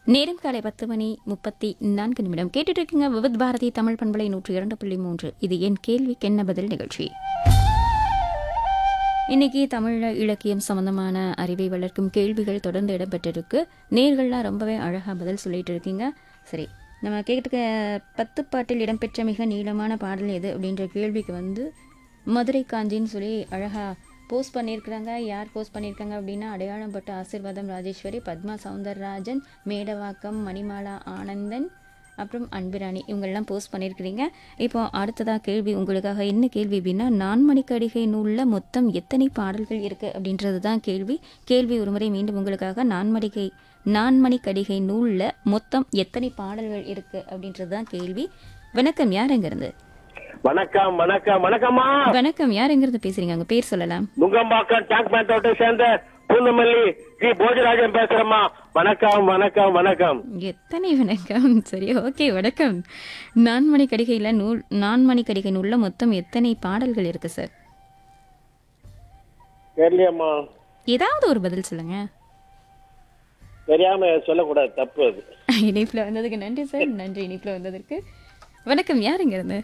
நேரம் காலை பத்து மணி முப்பத்தி நான்கு நிமிடம் கேட்டுட்டு இருக்கீங்க விவித் பாரதி தமிழ் பண்பலை நூற்றி இரண்டு புள்ளி மூன்று இது என் கேள்விக்கு என்ன பதில் நிகழ்ச்சி இன்னைக்கு தமிழ் இலக்கியம் சம்பந்தமான அறிவை வளர்க்கும் கேள்விகள் தொடர்ந்து இடம்பெற்றிருக்கு நேர்கள்லாம் ரொம்பவே அழகாக பதில் சொல்லிட்டு இருக்கீங்க சரி நம்ம கேட்டுக்க பத்து பாட்டில் இடம்பெற்ற மிக நீளமான பாடல் எது அப்படின்ற கேள்விக்கு வந்து மதுரை காஞ்சின்னு சொல்லி அழகாக போஸ்ட் பண்ணியிருக்கிறாங்க யார் போஸ்ட் பண்ணியிருக்காங்க அப்படின்னா அடையாளம் பட்ட ஆசிர்வாதம் ராஜேஸ்வரி பத்மா சவுந்தரராஜன் மேடவாக்கம் மணிமாலா ஆனந்தன் அப்புறம் அன்பிராணி இவங்கெல்லாம் போஸ்ட் பண்ணியிருக்கிறீங்க இப்போ அடுத்ததாக கேள்வி உங்களுக்காக என்ன கேள்வி அப்படின்னா நான்மணிக்கடிகை நூலில் மொத்தம் எத்தனை பாடல்கள் இருக்குது அப்படின்றது தான் கேள்வி கேள்வி ஒருமுறை மீண்டும் உங்களுக்காக நான்மணிக்கை நான்மணிக்கடிகை நூலில் மொத்தம் எத்தனை பாடல்கள் இருக்குது அப்படின்றது தான் கேள்வி வணக்கம் யார் எங்கேருந்து வணக்கம் வணக்கம் வணக்கம்மா வணக்கம் யார் எங்கேருந்து பேசுறீங்க உங்க பேர் சொல்லலாம் நுங்கம்பாக்கம் டேங்க் பேண்டோட்டை சேர்ந்த பூந்தமல்லி ஜி போஜராஜன் பேசுறேம்மா வணக்கம் வணக்கம் வணக்கம் எத்தனை வணக்கம் சரி ஓகே வணக்கம் நான்மணி கடிகையில் நூல் நான்மணி கடிகை நூலில் மொத்தம் எத்தனை பாடல்கள் இருக்கு சார் தெரியலையம்மா ஏதாவது ஒரு பதில் சொல்லுங்க தெரியாம சொல்லக்கூடாது தப்பு அது இணைப்பில் வந்ததுக்கு நன்றி சார் நன்றி இணைப்பில் வந்ததற்கு வணக்கம் யார் இருந்து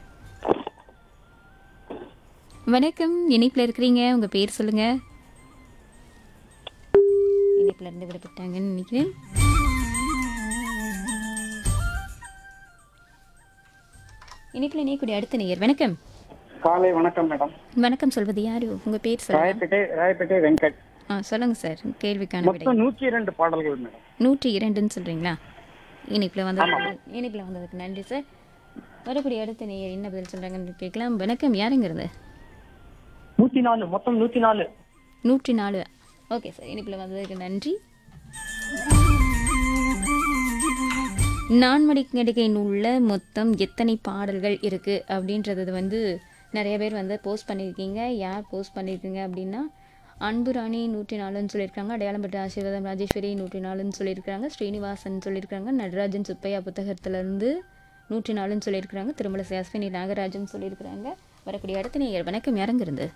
வணக்கம் இணைப்பில் இருக்கிறீங்க உங்க பேர் சொல்லுங்க இணைப்பில் இருந்து விடப்பட்டாங்கன்னு நினைக்கிறேன் இணைப்பில் இணையக்கூடிய அடுத்த நேயர் வணக்கம் காலை வணக்கம் மேடம் வணக்கம் சொல்வது யாரு உங்க பேர் சொல்லுங்க ராயப்பேட்டை ராயப்பேட்டை வெங்கட் ஆ சொல்லுங்க சார் கேள்விக்கான விடை மொத்தம் நூற்றி இரண்டு பாடல்கள் மேடம் நூற்றி இரண்டுன்னு சொல்றீங்களா இனிப்பில் வந்ததுக்கு இனிப்பில் வந்ததுக்கு நன்றி சார் வரக்கூடிய அடுத்த நேயர் என்ன பதில் சொல்றாங்கன்னு கேட்கலாம் வணக்கம் யாருங்கிறது நூத்தி நாலு மொத்தம் நூத்தி நாலு நூற்றி நாலு ஓகே சார் இனிப்பில் வந்ததுக்கு நன்றி நான்மடி நடிகை நூலில் மொத்தம் எத்தனை பாடல்கள் இருக்குது அப்படின்றது வந்து நிறைய பேர் வந்து போஸ்ட் பண்ணியிருக்கீங்க யார் போஸ்ட் பண்ணியிருக்கீங்க அப்படின்னா அன்பு ராணி நூற்றி நாலுன்னு சொல்லியிருக்காங்க அடையாளம்பட்ட ஆசீர்வாதம் ராஜேஸ்வரி நூற்றி நாலுன்னு சொல்லியிருக்காங்க ஸ்ரீனிவாசன் சொல்லியிருக்காங்க நடராஜன் சுப்பையா புத்தகத்திலேருந்து நூற்றி நாலுன்னு சொல்லியிருக்கிறாங்க திருமல அஸ்வினி நாகராஜன் சொல்லியிருக்கிறாங்க வரக்கூடிய அடுத்த நேயர் வணக்கம் யாருங்கிருந்து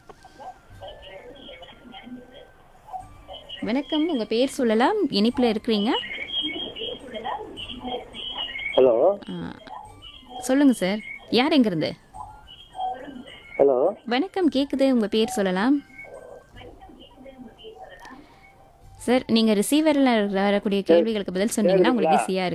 வணக்கம் உங்கள் பேர் சொல்லலாம் இனிப்பில் இருக்கிறீங்க ஹலோ ஆ, சொல்லுங்க சார் யார் எங்கிருந்து ஹலோ வணக்கம் கேக்குது உங்க பேர் சொல்லலாம் சார் நீங்க ரிசீவர்ல வரக்கூடிய கேள்விகளுக்கு பதில் சொன்னீங்கன்னா உங்களுக்கு ஈஸியா